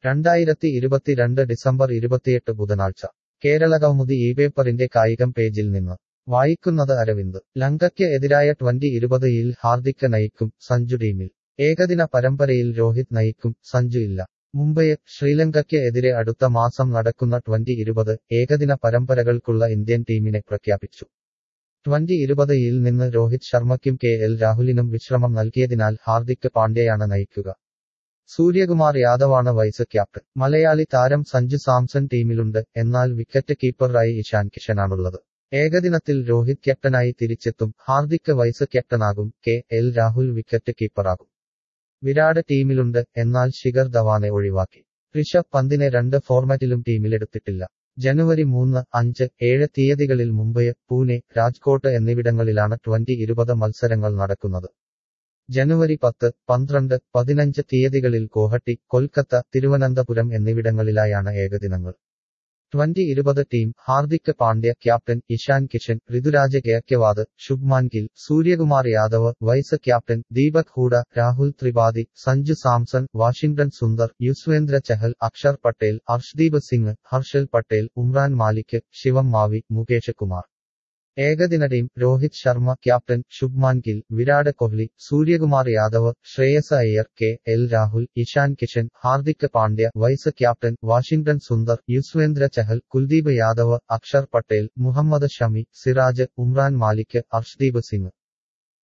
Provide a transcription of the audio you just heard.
രണ്ടായിരത്തി ഇരുപത്തിരണ്ട് ഡിസംബർ ഇരുപത്തിയെട്ട് ബുധനാഴ്ച കേരളകൗമുദി ഈ പേപ്പറിന്റെ കായികം പേജിൽ നിന്ന് വായിക്കുന്നത് അരവിന്ദ് ലങ്കയ്ക്ക് എതിരായ ട്വന്റി ഇരുപതിൽ ഹാർദിക് നയിക്കും സഞ്ജു ടീമിൽ ഏകദിന പരമ്പരയിൽ രോഹിത് നയിക്കും സഞ്ജു ഇല്ല മുംബൈ ശ്രീലങ്കയ്ക്ക് എതിരെ അടുത്ത മാസം നടക്കുന്ന ട്വന്റി ഇരുപത് ഏകദിന പരമ്പരകൾക്കുള്ള ഇന്ത്യൻ ടീമിനെ പ്രഖ്യാപിച്ചു ട്വന്റി ഇരുപതിൽ നിന്ന് രോഹിത് ശർമ്മയ്ക്കും കെ എൽ രാഹുലിനും വിശ്രമം നൽകിയതിനാൽ ഹാർദിക് പാണ്ഡ്യയാണ് നയിക്കുക സൂര്യകുമാർ യാദവാണ് വൈസ് ക്യാപ്റ്റൻ മലയാളി താരം സഞ്ജു സാംസൺ ടീമിലുണ്ട് എന്നാൽ വിക്കറ്റ് കീപ്പറായി ഇഷാൻ കിഷനാണുള്ളത് ഏകദിനത്തിൽ രോഹിത് ക്യാപ്റ്റനായി തിരിച്ചെത്തും ഹാർദിക് വൈസ് ക്യാപ്റ്റനാകും കെ എൽ രാഹുൽ വിക്കറ്റ് കീപ്പറാകും വിരാട് ടീമിലുണ്ട് എന്നാൽ ശിഖർ ധവാനെ ഒഴിവാക്കി ഋഷഭ് പന്തിനെ രണ്ട് ഫോർമാറ്റിലും ടീമിലെടുത്തിട്ടില്ല ജനുവരി മൂന്ന് അഞ്ച് ഏഴ് തീയതികളിൽ മുംബൈ പൂനെ രാജ്കോട്ട് എന്നിവിടങ്ങളിലാണ് ട്വന്റി ഇരുപത് മത്സരങ്ങൾ നടക്കുന്നത് ജനുവരി പത്ത് പന്ത്രണ്ട് പതിനഞ്ച് തീയതികളിൽ ഗോഹട്ടി കൊൽക്കത്ത തിരുവനന്തപുരം എന്നിവിടങ്ങളിലായാണ് ഏകദിനങ്ങൾ ട്വന്റി ഇരുപത് team Hardik Pandya captain Ishan Kishan Ruturaj Gaikwad Shubman Gill Suryakumar Yadav vice captain Deepak Hooda Rahul Tripathi Sanju Samson Washington Sundar Yuzvendra Chahal Axar Patel Harshdeep Singh Harshal Patel Umran Malik Shivam Mavi Mukesh Kumar ഏകദിന team Rohit Sharma captain Shubman Gill Virat Kohli Suryakumar Yadav Shreyas Iyer K L Rahul Ishan Kishan Hardik Pandya vice captain Washington Sundar Yuzvendra Chahal Kuldeep Yadav Axar Patel Mohammed Shami Siraj Umran Malik Arshdeep Singh